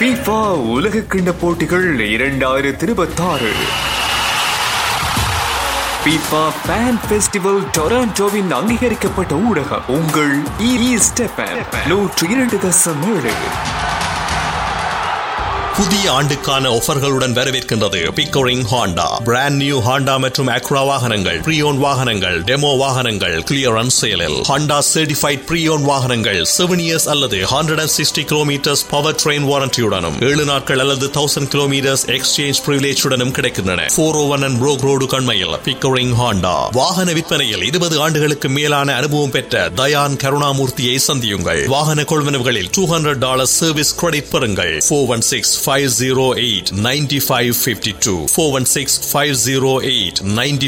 FIFA உலக கிண்ண போட்டிகள் இரண்டாயிரத்தி இருபத்தாறு FIFA Fan Festival டொராண்டோவின் அங்கீகரிக்கப்பட்ட ஊடகம் உங்கள் ஈஸ்ட் நூற்று இரண்டு தசம் ஏழு புதிய ஆண்டுக்கான ஆஃபர்களுடன் வரவேற்கின்றது Pickering Honda brand new Honda மற்றும் அக்ரா வாகனங்கள் ப்ரீயோன் வாகனங்கள் டெமோ வாகனங்கள் கிளியரன்ஸ் சேலில் ஹாண்டா சர்டிஃபைட் ப்ரீயோன் வாகனங்கள் செவன் இயர்ஸ் அல்லது hundred and sixty kilometres power train வாரண்டியுடனும் ஏழு நாட்கள் அல்லது தௌசண்ட் கிலோமீட்டர்ஸ் எக்ஸ்சேஞ்ச் பிரிவிலேஜுடனும் கிடைக்கின்றன four O one and Brock road கண்மையில் பிக்கோரிங் ஹாண்டா வாகன விற்பனையில் இருபது ஆண்டுகளுக்கு மேலான அனுபவம் பெற்ற தயான் கருணாமூர்த்தியை சந்தியுங்கள் வாகன கொள்வனவுகளில் two hundred dollar service credit பெறுங்கள் ஃபோர் ஒன் சிக்ஸ் 508 9552 416 508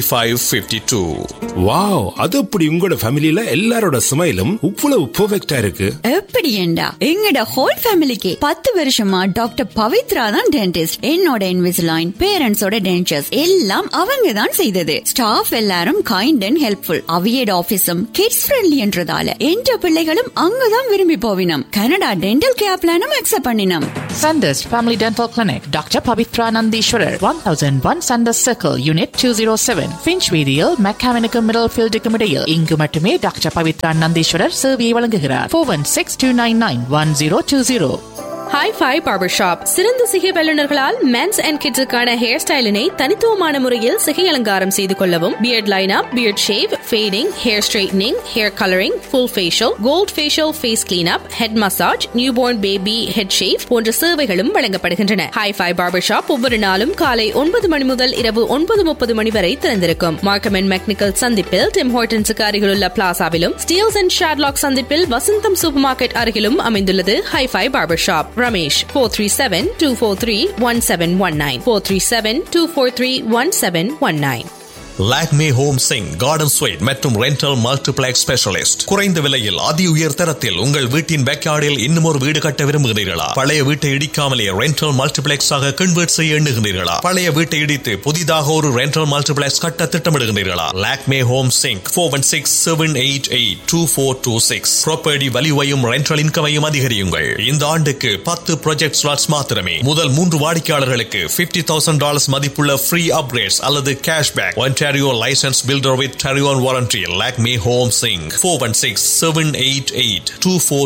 9552 வாவ் அது அப்படி உங்களோட ஃபேமிலில எல்லாரோட ஸ்மைலும் இவ்வளவு பெர்ஃபெக்ட்டா இருக்கு எப்படி ஏண்டா எங்கட ஹோல் ஃபேமிலிக்கு பத்து வருஷமா டாக்டர் பவித்ரா தான் டென்டிஸ்ட் என்னோட இன்விசிலைன் பேரண்ட்ஸோட டென்டர்ஸ் எல்லாம் அவங்க தான் செய்தது ஸ்டாஃப் எல்லாரும் கைண்ட் அண்ட் ஹெல்ப்ஃபுல் அவியட் ஆபீஸும் கிட்ஸ் ஃப்ரெண்ட்லி என்றதால என்ற பிள்ளைகளும் அங்கதான் விரும்பி போவினம் கனடா டென்டல் கேர் பிளானும் அக்செப்ட் பண்ணினோம் Sanders Family Dental Clinic, Dr. Pavitra Nandishwarar, 1001 Sanders Circle, Unit 207, Finchweedial, Mechanical Middlefield Comedial. இங்கு மட்டுமே டாக்டர் பவித்ரா நந்தீஸ்வரர் சேவையை வழங்குகிறார் four one six two nine nine one zero two zero hi fi barber shop சிறந்த சிகை வல்லுநர்களால் men's and கிட்ஸுக்கான hair ஸ்டைலினை தனித்துவமான முறையில் சிகை அலங்காரம் செய்து கொள்ளவும் beard lineup beard shave fading hair straightening hair colouring full facial gold facial face cleanup head massage new born baby head shave போன்ற சேவைகளும் வழங்கப்படுகின்றன ஹாய் ஃபை பார்பர் ஷாப் ஒவ்வொரு நாளும் காலை ஒன்பது மணி முதல் இரவு ஒன்பது முப்பது மணி வரை திறந்திருக்கும் மார்க்கம் அண்ட் மெக்னிக்கல் சந்திப்பில் டிம் ஹோட்டன்ஸுக்கு அருகிலுள்ள பிளாசாவிலும் ஸ்டீல்ஸ் அண்ட் ஷாட்லாக் சந்திப்பில் வசந்தம் சூப்பர் மார்க்கெட் அருகிலும் அமைந்துள்ளது hi fi barber shop Ramesh four three seven two four three one seven one nine four three seven two four three one seven one nine Lakme home Sing garden sweet மற்றும் rental multiplex specialist குறைந்த விலையில் அதி உயர் தரத்தில் உங்கள் வீட்டின் பேக்யார்டில் இன்னும் ஒரு வீடு கட்ட விரும்புகிறீர்களா பழைய வீட்டை இடிக்காமலே ரெண்டல் மல்டிபிளெக்ஸ் ஆக கன்வெர்ட் செய்ய எண்ணுகிறீர்களா பழைய வீட்டை இடித்து புதிதாக ஒரு ரெண்டல் மல்டிபிளெக்ஸ் கட்ட திட்டமிடுகிறீர்களா Lakme home Sing four one six seven eight eight two four two six property வலிவையும் ரெண்டல் இன்கமையும் அதிகரியுங்கள் இந்த ஆண்டுக்கு பத்து ப்ராஜெக்ட் ஸ்லாட்ஸ் மாத்திரமே முதல் மூன்று வாடிக்கையாளர்களுக்கு பிப்டி தௌசண்ட் டாலர்ஸ் மதிப்புள்ள ஃப்ரீ அப்கிரேட்ஸ் அல்லது cashback Ontario licensed builder with Tarion warranty. Lakme Home Sing 416 788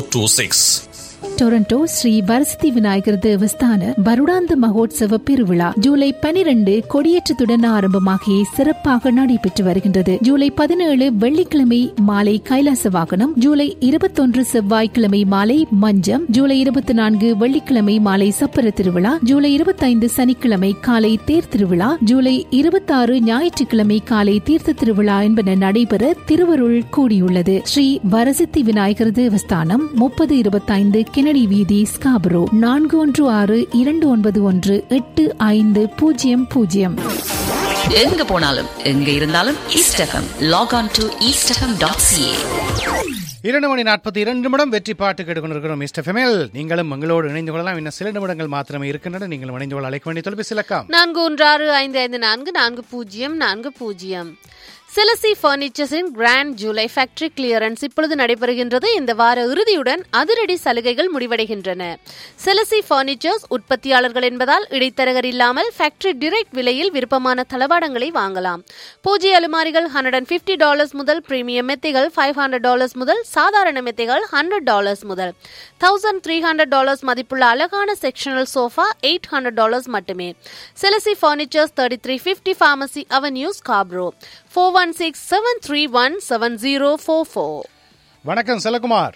2426. Toronto Shri Varasiththi Vinayagar தேவஸ்தான வருடாந்த மகோத்சவ பெருவிழா ஜூலை பனிரெண்டு கொடியேற்றத்துடன் ஆரம்பமாகி சிறப்பாக நடைபெற்று வருகின்றது ஜூலை பதினேழு வெள்ளிக்கிழமை மாலை கைலாச வாகனம் ஜூலை இருபத்தொன்று செவ்வாய்க்கிழமை மாலை மஞ்சம் ஜூலை இருபத்தி நான்கு வெள்ளிக்கிழமை மாலை சப்பர திருவிழா ஜூலை இருபத்தைந்து சனிக்கிழமை காலை தேர் திருவிழா ஜூலை இருபத்தாறு ஞாயிற்றுக்கிழமை காலை தீர்த்த திருவிழா என்பன நடைபெற திருவருள் கூடியுள்ளது ஸ்ரீ வரசித்தி விநாயகர் தேவஸ்தானம் முப்பது இருபத்தைந்து கெனடி வீதி ஸ்காபரோ நான்கு ஒன்று ஆறு இரண்டு ஒன்பது ஒன்று எட்டு ஐந்து பூஜ்ஜியம் பூஜ்ஜியம் எங்க போனாலும் எங்க இருந்தாலும் east FM log on to east FM dot CA இரண்டு மணி நாற்பத்தி இரண்டு நிமிடம் வெற்றி பாட்டு கேட்டுக்கொண்டிருக்கிறோம் மிஸ்டர் ஃபெமெல் நீங்களும் எங்களோடு இணைந்து கொள்ளலாம் இன்னும் சில நிமிடங்கள் மாத்திரமே இருக்கின்றன நீங்களும் இணைந்து கொள்ள அழைக்க வேண்டிய தொலைபேசி இலக்கம் நான்கு ஒன்று ஆறு ஐந்து ஐந்து நான்கு நான்கு பூஜ்ஜியம் நான்கு பூஜ்ஜியம் செலசி பர்னிச்சர்ஸின் கிராண்ட் ஜூலை ஃபேக்டரி கிளியரன்ஸ் இப்பொழுது நடைபெறுகின்றது இந்த வார இறுதியுடன் அதிரடி சலுகைகள் முடிவடைகின்றன செலசி பர்னிச்சர்ஸ் உற்பத்தியாளர்கள் என்பதால் இடைத்தரகர் இல்லாமல் ஃபேக்டரி டிரெக்ட் விலையில் விருப்பமான தளவாடங்களை வாங்கலாம் பூஜை அலுமாரிகள் ஹண்ட்ரட் அண்ட் பிப்டி டாலர்ஸ் முதல் பிரீமியம் மெத்தைகள் ஃபைவ் ஹண்ட்ரட் டாலர்ஸ் முதல் சாதாரண மெத்தைகள் ஹண்ட்ரட் டாலர்ஸ் முதல் தௌசண்ட் த்ரீ ஹண்ட்ரட் டாலர்ஸ் மதிப்புள்ள அழகான sectional sofa eight hundred dollars மட்டுமே செலசி furnitures thirty three fifty pharmacy avenues காப்ரோ four one six seven three one seven zero four four வணக்கம் செலகுமார்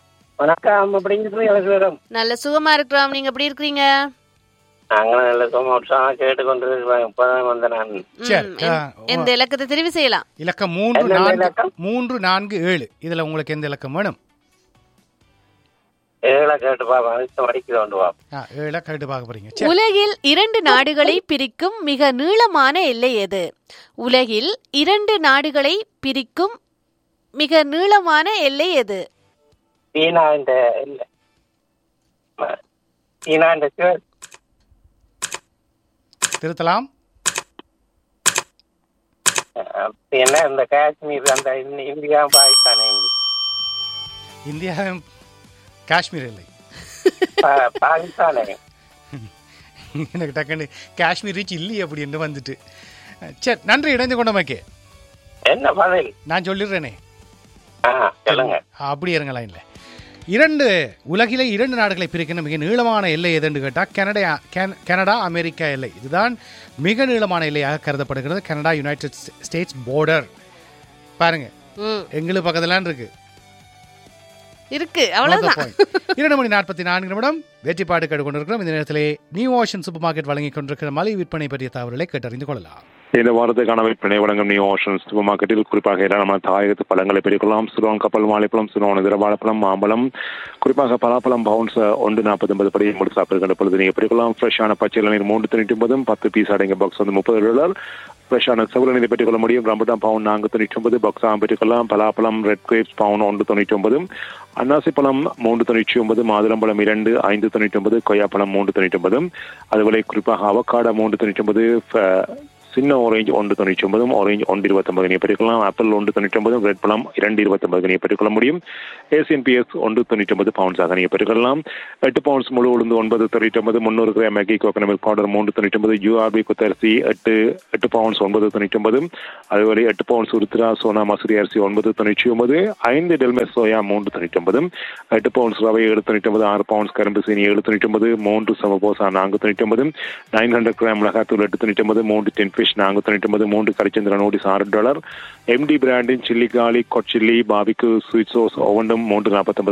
வணக்கம் அப்படிங்கிறது நல்ல சுகமா இருக்கிறோம் நீங்க எப்படி இருக்கிறீங்க நாங்களும் நல்ல சும்மா உற்சாகம் கேட்டுக்கொண்டிருக்கிறோம் இப்பதான் வந்த நான் சரி ம், எந்த- எந்த இலக்கத்தை தெரிவு செய்யலாம் இலக்கம் மூன்று என்னென்ன நான்கு இலக்கம்? மூன்று நான்கு ஏழு இதுல உங்களுக்கு எந்த இலக்கம் வேணும் ஏழை கேட்டு பாப்பா வடிக்க கொண்டு வா ஆ, ஏழை கேட்டு பார்க்க போறீங்க சரி உலகில் இரண்டு நாடுகளை பிரிக்கும் மிக நீளமான எல்லை எது உலகில் இரண்டு நாடுகளை பிரிக்கும் மிக நீளமான எல்லை எது சீனா இந்த இல்ல ம- சீனா இந்த சிவ- திருத்தலாம் அப்படி என்ன இந்த காஷ்மீர் அந்த இந்த இந்தியா பாகிஸ்தான் இந்தியா காஷ்மீர் இல்லை பா- பாகிஸ்தானே எனக்கு டக்குன்னு காஷ்மீர் ரீச் இல்லையே அப்படி என்று வந்துட்டு சரி நன்றி இணைந்து கொண்டமைக்கு என்ன பதில் நான் சொல்லிடுறேனே ஆ சொல்லுங்க அப்படி இருங்க லைன்ல இரண்டு உலகிலே இரண்டு நாடுகளை பிரிக்கின்ற மிக நீளமான எல்லை எதுன்னு கேட்டால் கனடா கன- கனடா அமெரிக்கா எல்லை இதுதான் மிக நீளமான எல்லையாக கருதப்படுகிறது கனடா யுனைடெட் ஸ்டேட்ஸ் பார்டர் பாருங்க ம், எங்களுக்கு பக்கத்துலான் இருக்கு இருக்கு அவ்வளவுதான் இரண்டு மணி நாற்பத்தி நான்கு நிமிடம் வெற்றி பாட்டு கேட்டு கொண்டிருக்கிறோம் இந்த நேரத்திலே நியூ ஓஷன் சூப்பர் மார்க்கெட் வழங்கி கொண்டிருக்கிற மலை விற்பனை பற்றிய தகவல்களை கேட்டறிந்து கொள்ளலாம் இந்த வாரத்துக்கான விற்பனை வழங்கும் நியூ ஓஷன் சூப்பர் மார்க்கெட்டில் குறிப்பாக ஏராளமான தாயகத்து பழங்களை பெற்றுக்கொள்ளலாம் சுரோன் கப்பல் வாழைப்பழம் சுரோன் வாழைப்பழம் மாம்பழம் குறிப்பாக பலாப்பழம் பவுன்ஸ் ஒன்று நாற்பது ஒன்பது படி முடிச்சு சாப்பிடுகின்ற பொழுது நீங்கள் பெற்றுக்கொள்ளலாம் ஃப்ரெஷ்ஷான பச்சை இளநீர் மூன்று தொண்ணூற்றி ஒன்பதும் பத்து பீஸ் அடங்கிய பாக்ஸ் வந்து முப்பது டாலர் ஃப்ரெஷ்ஷான செவ்வளவு நீரை பெற்றுக்கொள்ள முடியும் ரம்புட்டான் பவுன் நான்கு தொண்ணூற்றி ஒன்பது பாக்ஸாக பெற்றுக்கொள்ளலாம் பலாப்பழம் ரெட் கிரேப்ஸ் பவுன் ஒன்று தொண்ணூற்றி ஒன்பது அன்னாசி பழம் மூன்று தொண்ணூற்றி ஒன்பது மாதுளம்பழம் இரண்டு ஐந்து தொண்ணூற்றி ஒன்பது கொய்யாப்பழம் மூன்று தொண்ணூற்றி ஒன்பது அதுபோல குறிப்பாக அவக்காடா மூன்று தொண்ணூற்றி ஒன்பது சின்ன ஆரஞ்சு ஒன்று தொண்ணூற்றி ஒன்பதும் ஆரஞ்சு ஒன்று இருபத்தொன்பது நீ பெற்றுக்கலாம் ஆப்பிள் ஒன்று தொண்ணூற்றி ஒன்பதும் ரெட் பழம் இரண்டு இருபத்தொன்பது நீ பெற்றுக்கொள்ள முடியும் ஏசியன் பிஎஸ் ஒன்று தொண்ணூற்றி ஒன்பது பவுன்ஸாக நீ பெற்றுக்கொள்ளலாம் எட்டு பவுன்ஸ் முழு உளுந்து ஒன்பது தொண்ணூற்றி ஒன்பது முந்நூறு கிராம் மேகி கோகனமில் பவுடர் மூன்று தொண்ணூற்றி ஒன்பது யூஆர்பி குத்தரிசி எட்டு எட்டு பவுன்ஸ் ஒன்பது தொண்ணூற்றி ஒன்பது அதுவரை எட்டு பவுன்ஸ் உருத்ரா சோனா மசூரி அரிசி ஒன்பது தொண்ணூற்றி ஒன்பது ஐந்து டெல்மெஸ் சோயா மூன்று தொண்ணூற்றி ஒன்பது எட்டு பவுன்ஸ் ரவை ஏழு தொண்ணூற்றி ஒன்பது ஆறு பவுன்ஸ் கரும்பு சீனி ஏழு தொண்ணூற்றி ஒன்பது மூன்று சமபோசா நான்கு தொண்ணூற்றி ஒன்பது நைன் ஹண்ட்ரட் கிராம் மிளகாத்தூள் எட்டு தொண்ணூற்றி ஒன்பது மூன்று டென் ஃபிஷ் நான்கு தொண்ணூற்றி ஒன்பது மூன்று கரிச்சந்திர நோட்டீஸ் ஆறு டாலர் எம்டி பிராண்டின் சில்லி காலி கொச்சில்லி பாபிக்கு ஸ்வீட் சோஸ் ஒவ்வொன்றும் மூன்று நாற்பத்தொன்பது